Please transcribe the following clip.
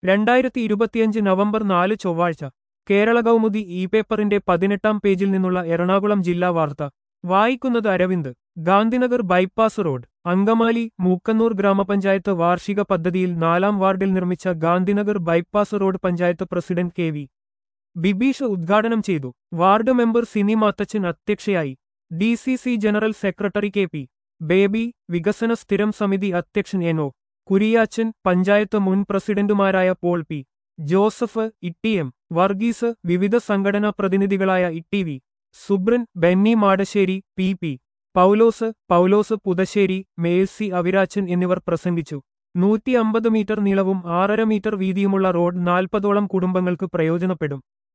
രണ്ടായിരത്തി ഇരുപത്തിയഞ്ച് നവംബർ നാല് ചൊവ്വാഴ്ച കേരള കൗമുദി ഇ പേപ്പറിന്റെ പതിനെട്ടാം പേജിൽ നിന്നുള്ള എറണാകുളം ജില്ലാ വാർത്ത വായിക്കുന്നത് അരവിന്ദ് ഗാന്ധിനഗർ ബൈപ്പാസ് റോഡ് അങ്കമാലി മൂക്കന്നൂർ ഗ്രാമപഞ്ചായത്ത് വാർഷിക പദ്ധതിയിൽ നാലാം വാർഡിൽ നിർമ്മിച്ച Gandhinagar bypass road panchayat president K V Bibeesh ഉദ്ഘാടനം ചെയ്തു വാർഡ് മെമ്പർ സിനി മാത്തച്ചൻ അധ്യക്ഷയായി D C C general secretary K P Baby വികസന സ്ഥിരം സമിതി അധ്യക്ഷൻ എനോ കുരിയാച്ചൻ പഞ്ചായത്ത് മുൻ പ്രസിഡന്റുമാരായ Paul P Joseph Itty M Varghese വിവിധ സംഘടനാ പ്രതിനിധികളായ Itty V Subran Benny Madassery P P Paulose Paulose Puthussery Melsy Avirachan എന്നിവർ പ്രസംഗിച്ചു നൂറ്റി അമ്പത് മീറ്റർ നീളവും ആറര മീറ്റർ വീതിയുമുള്ള റോഡ് നാൽപ്പതോളം കുടുംബങ്ങൾക്ക് പ്രയോജനപ്പെടും